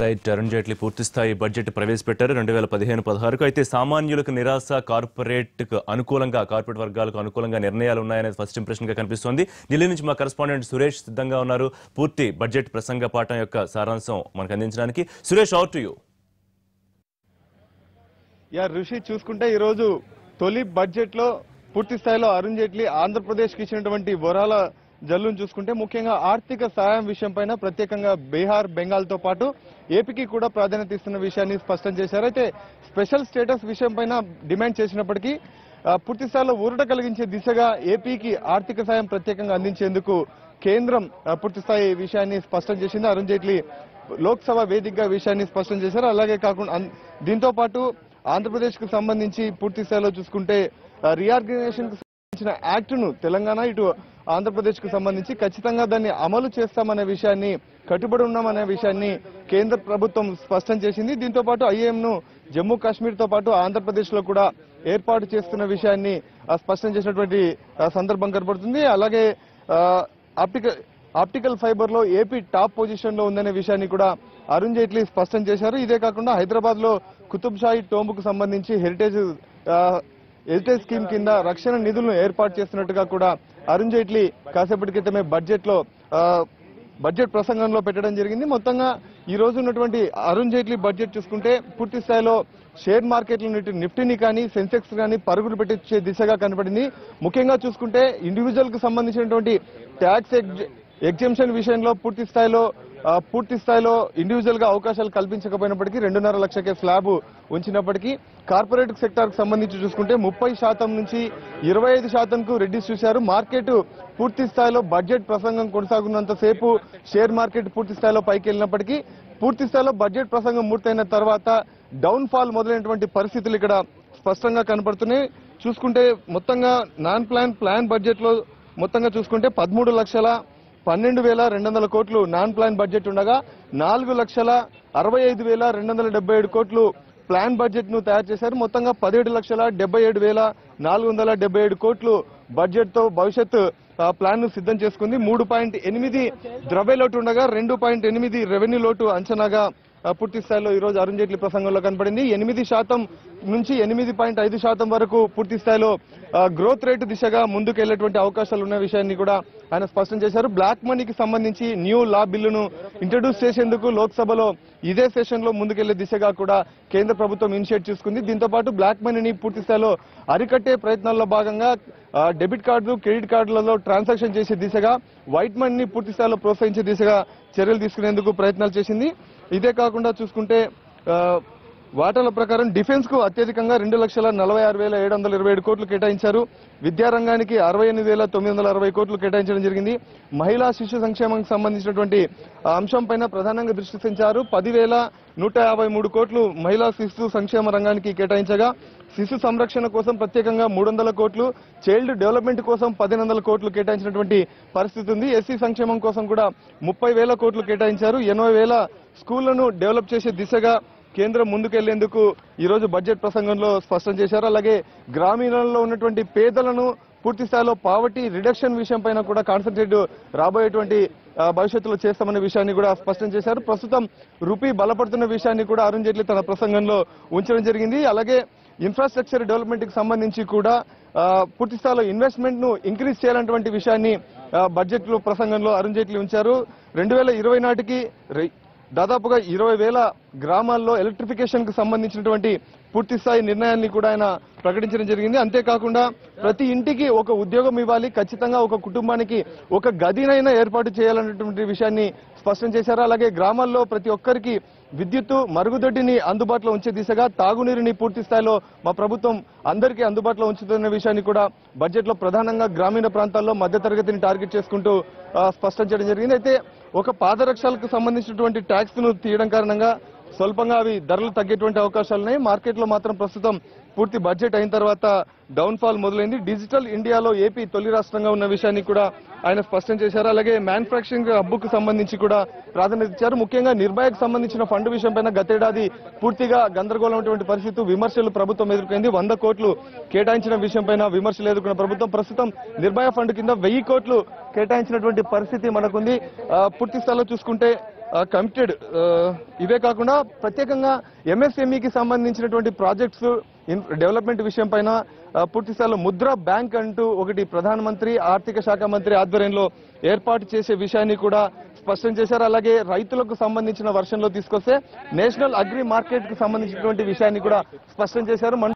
right Arun Jaitley పూర్తి స్థాయి budget ప్రవేశపెట్టారు రెండు వేల పదిహేను పదహారుకు అయితే సామాన్యులకు నిరాశ కార్పొరేట్ కు అనుకూలంగా కార్పొరేట్ వర్గాలకు అనుకూలంగా నిర్ణయాలు ఉన్నాయనేది ఫస్ట్ ఇంప్రెషన్ గా కనిపిస్తోంది ఢిల్లీ నుంచి మా కరెస్పాండెంట్ సురేష్ సిద్ధంగా ఉన్నారు పూర్తి బడ్జెట్ ప్రసంగ పాఠం యొక్క సారాంశం మనకు అందించడానికి సురేష్ అవుట్ టు యూ యా ఋషి చూసుకుంటే ఈ రోజు తొలి బడ్జెట్ లో పూర్తి స్థాయిలో అరుణ్ జైట్లీ ఆంధ్రప్రదేశ్ కి ఇచ్చినటువంటి వరాల జల్లును చూసుకుంటే ముఖ్యంగా ఆర్థిక సహాయం విషయం పైన ప్రత్యేకంగా బీహార్ బెంగాల్ తో పాటు ఏపీకి కూడా ప్రాధాన్యత ఇస్తున్న విషయాన్ని స్పష్టం చేశారు అయితే స్పెషల్ స్టేటస్ విషయం పైన డిమాండ్ చేసినప్పటికీ ఆ, పూర్తి స్థాయిలో ఊరట కలిగించే దిశగా ఏపీకి ఆర్థిక సాయం ప్రత్యేకంగా అందించేందుకు కేంద్రం ఆ, పూర్తి స్థాయి విషయాన్ని స్పష్టం చేసింది అరుణ్ జైట్లీ లోక్సభ వేదికగా విషయాన్ని స్పష్టం చేశారు అలాగే కాకుండా అన్- దీంతో పాటు ఆంధ్రప్రదేశ్ కు సంబంధించి పూర్తి స్థాయిలో చూసుకుంటే రీఆర్గనైజేషన్ కు సంబంధించిన యాక్ట్ ను తెలంగాణ ఇటు ఆంధ్రప్రదేశ్ కు సంబంధించి ఖచ్చితంగా దాన్ని అమలు చేస్తామనే విషయాన్ని కట్టుబడి ఉన్నామనే విషయాన్ని కేంద్ర ప్రభుత్వం స్పష్టం చేసింది దీంతో పాటు ఐఏఎం ను జమ్మూ కాశ్మీర్ తో పాటు ఆంధ్రప్రదేశ్ లో కూడా ఏర్పాటు చేస్తున్న విషయాన్ని ఆ, స్పష్టం చేసినటువంటి ఆ, సందర్భం కనబడుతుంది అలాగే ఆ, ఆప్టికల్ ఆప్టికల్ ఫైబర్ లో ఏపీ టాప్ పొజిషన్ లో ఉందనే విషయాన్ని కూడా అరుణ్ జైట్లీ స్పష్టం చేశారు ఇదే కాకుండా హైదరాబాద్ లో కుతుబ్ షాహీ టోంబుకు సంబంధించి హెరిటేజ్ ఆ, హెరిటేజ్ స్కీమ్ కింద రక్షణ నిధులను ఏర్పాటు చేస్తున్నట్టుగా కూడా అరుణ్ జైట్లీ కాసేపటి క్రితమే బడ్జెట్ లో ఆ, బడ్జెట్ ప్రసంగంలో పెట్టడం జరిగింది మొత్తంగా ఈ రోజు ఉన్నటువంటి అరుణ్ జైట్లీ బడ్జెట్ చూసుకుంటే పూర్తి స్థాయిలో షేర్ మార్కెట్ల నుండి నిఫ్టీని కానీ సెన్సెక్స్ కానీ పరుగులు పెట్టించే దిశగా కనపడింది ముఖ్యంగా చూసుకుంటే ఇండివిజువల్ కు సంబంధించినటువంటి ట్యాక్స్ ఎగ్జంప్షన్ విషయంలో పూర్తి స్థాయిలో ఆ, పూర్తి స్థాయిలో ఇండివిజువల్ గా అవకాశాలు కల్పించకపోయినప్పటికీ రెండున్నర లక్షకే స్లాబ్ ఉంచినప్పటికీ కార్పొరేట్ సెక్టార్ కు సంబంధించి చూసుకుంటే ముప్పై శాతం నుంచి ఇరవై ఐదు శాతంకు రెడ్యూస్ చూశారు మార్కెట్ పూర్తి స్థాయిలో బడ్జెట్ ప్రసంగం కొనసాగున్నంత సేపు షేర్ మార్కెట్ పూర్తి స్థాయిలో పైకి వెళ్ళినప్పటికీ పూర్తి స్థాయిలో బడ్జెట్ ప్రసంగం పూర్తయిన తర్వాత డౌన్ ఫాల్ మొదలైనటువంటి పరిస్థితులు ఇక్కడ స్పష్టంగా కనపడుతున్నాయి చూసుకుంటే మొత్తంగా నాన్ ప్లాన్ ప్లాన్ బడ్జెట్ లో మొత్తంగా చూసుకుంటే పదమూడు లక్షల పన్నెండు వేల రెండు వందల కోట్లు నాన్ ప్లాన్ బడ్జెట్ ఉండగా నాలుగు లక్షల అరవై ఐదు వేల రెండు వందల డెబ్బై ఏడు కోట్లు ప్లాన్ బడ్జెట్ ను తయారు చేశారు మొత్తంగా పదిహేడు లక్షల డెబ్బై ఏడు వేల నాలుగు వందల డెబ్బై ఏడు కోట్లు బడ్జెట్ తో భవిష్యత్ ఆ, ప్లాన్ ను సిద్ధం చేసుకుంది మూడు పాయింట్ ఎనిమిది ద్రవ్య లోటు ఉండగా రెండు పాయింట్ ఎనిమిది రెవెన్యూ లోటు అంచనాగా ఆ, పూర్తి స్థాయిలో ఈ రోజు అరుణ్ జైట్లీ ప్రసంగంలో కనపడింది ఎనిమిది శాతం నుంచి ఎనిమిది పాయింట్ ఐదు శాతం వరకు పూర్తి స్థాయిలో ఆ, గ్రోత్ రేటు దిశగా ముందుకు వెళ్లేటువంటి అవకాశాలు ఉన్న విషయాన్ని కూడా ఆయన స్పష్టం చేశారు బ్లాక్ మనీకి సంబంధించి న్యూ లా బిల్లును ఇంట్రడ్యూస్ చేసేందుకు లోక్సభలో ఇదే సెషన్ లో ముందుకెళ్లే దిశగా కూడా కేంద్ర ప్రభుత్వం ఇనిషియేట్ చేసుకుంది దీంతో పాటు బ్లాక్ మనీని పూర్తి స్థాయిలో అరికట్టే ప్రయత్నాల్లో భాగంగా ఆ, డెబిట్ కార్డులు క్రెడిట్ కార్డులలో ట్రాన్సాక్షన్ చేసే దిశగా వైట్ మనీని పూర్తి స్థాయిలో ప్రోత్సహించే దిశగా చర్యలు తీసుకునేందుకు ప్రయత్నాలు చేసింది ఇదే కాకుండా చూసుకుంటే ఆ, వాటాల ప్రకారం డిఫెన్స్ కు అత్యధికంగా రెండు లక్షల నలభై ఆరు వేల ఏడు వందల ఇరవై ఏడు కోట్లు కేటాయించారు విద్యారంగానికి అరవై ఎనిమిది వేల తొమ్మిది వందల అరవై కోట్లు కేటాయించడం జరిగింది మహిళా శిశు సంక్షేమానికి సంబంధించినటువంటి ఆ అంశం పైన ప్రధానంగా దృష్టి సారించారు పదివేల నూట యాభై మూడు కోట్లు మహిళా శిశు సంక్షేమ రంగానికి కేటాయించగా శిశు సంరక్షణ కోసం ప్రత్యేకంగా మూడు వందల కోట్లు చైల్డ్ డెవలప్మెంట్ కోసం పదిహేను వందల కోట్లు కేటాయించినటువంటి పరిస్థితి ఉంది ఎస్సీ సంక్షేమం కోసం కూడా ముప్పై వేల కోట్లు కేటాయించారు ఎనభై వేల స్కూళ్లను డెవలప్ చేసే దిశగా కేంద్రం ముందుకెళ్లేందుకు ఈ రోజు బడ్జెట్ ప్రసంగంలో స్పష్టం చేశారు అలాగే గ్రామీణంలో ఉన్నటువంటి పేదలను పూర్తి స్థాయిలో పావర్టీ రిడక్షన్ విషయం పైన కూడా కాన్సన్ట్రేట్ రాబోయేటువంటి ఆ, భవిష్యత్తులో చేస్తామనే విషయాన్ని కూడా స్పష్టం చేశారు ప్రస్తుతం రూపీ బలపడుతున్న విషయాన్ని కూడా అరుణ్ జైట్లీ తన ప్రసంగంలో ఉంచడం జరిగింది అలాగే ఇన్ఫ్రాస్ట్రక్చర్ డెవలప్మెంట్ కి సంబంధించి కూడా ఆ, పూర్తి స్థాయిలో ఇన్వెస్ట్మెంట్ ను ఇంక్రీజ్ చేయాలన్నటువంటి విషయాన్ని ఆ, బడ్జెట్ లో ప్రసంగంలో అరుణ్ జైట్లీ ఉంచారు రెండు వేల ఇరవై నాటికి రై- దాదాపుగా ఇరవై వేల గ్రామాల్లో ఎలక్ట్రిఫికేషన్ కు సంబంధించినటువంటి పూర్తి స్థాయి నిర్ణయాన్ని కూడా ఆయన ప్రకటించడం జరిగింది అంతేకాకుండా ప్రతి ఇంటికి ఒక ఉద్యోగం ఇవ్వాలి ఖచ్చితంగా ఒక కుటుంబానికి ఒక గదినైనా ఏర్పాటు చేయాలన్నటువంటి విషయాన్ని స్పష్టం చేశారు అలాగే గ్రామాల్లో ప్రతి ఒక్కరికి విద్యుత్తు మరుగుదొడ్డిని అందుబాటులో ఉంచే దిశగా తాగునీరుని పూర్తి స్థాయిలో మా ప్రభుత్వం అందరికీ అందుబాటులో ఉంచుతున్న విషయాన్ని కూడా బడ్జెట్ లో ప్రధానంగా గ్రామీణ ప్రాంతాల్లో మధ్యతరగతిని టార్గెట్ చేసుకుంటూ ఆ, స్పష్టం చేయడం జరిగింది అయితే ఒక పాదరక్షలకు సంబంధించినటువంటి ట్యాక్స్ ను తీయడం కారణంగా స్వల్పంగా అవి ధరలు తగ్గేటువంటి అవకాశాలు ఉన్నాయి మార్కెట్ లో మాత్రం ప్రస్తుతం పూర్తి బడ్జెట్ అయిన తర్వాత డౌన్ ఫాల్ మొదలైంది డిజిటల్ ఇండియాలో ఏపీ తొలి రాష్ట్రంగా ఉన్న విషయాన్ని కూడా ఆయన స్పష్టం చేశారు అలాగే మ్యానుఫాక్చరింగ్ హబ్బుకు సంబంధించి కూడా ప్రాధాన్యత ఇచ్చారు ముఖ్యంగా నిర్భయకు సంబంధించిన ఫండ్ విషయం పైన గతేడాది పూర్తిగా గందరగోళమైనటువంటి పరిస్థితి విమర్శలు ప్రభుత్వం ఎదుర్కొంది వంద కోట్లు కేటాయించిన విషయం పైన విమర్శలు ఎదుర్కొన్న ప్రభుత్వం ప్రస్తుతం నిర్భయ ఫండ్ కింద వెయ్యి కోట్లు కేటాయించినటువంటి పరిస్థితి మనకుంది ఆ, పూర్తి స్థాయిలో చూసుకుంటే కమిటెడ్ ఇవే కాకుండా ప్రత్యేకంగా ఎంఎస్ఎంఈకి సంబంధించినటువంటి ప్రాజెక్ట్స్ డెవలప్మెంట్ విషయం పైన ఆ, పూర్తి స్థాయిలో ముద్ర బ్యాంక్ అంటూ ఒకటి ప్రధానమంత్రి ఆర్థిక శాఖ మంత్రి ఆధ్వర్యంలో ఏర్పాటు చేసే విషయాన్ని కూడా స్పష్టం చేశారు అలాగే రైతులకు సంబంధించిన వర్షంలో తీసుకొస్తే నేషనల్ అగ్రి మార్కెట్ కు సంబంధించినటువంటి విషయాన్ని కూడా స్పష్టం చేశారు మన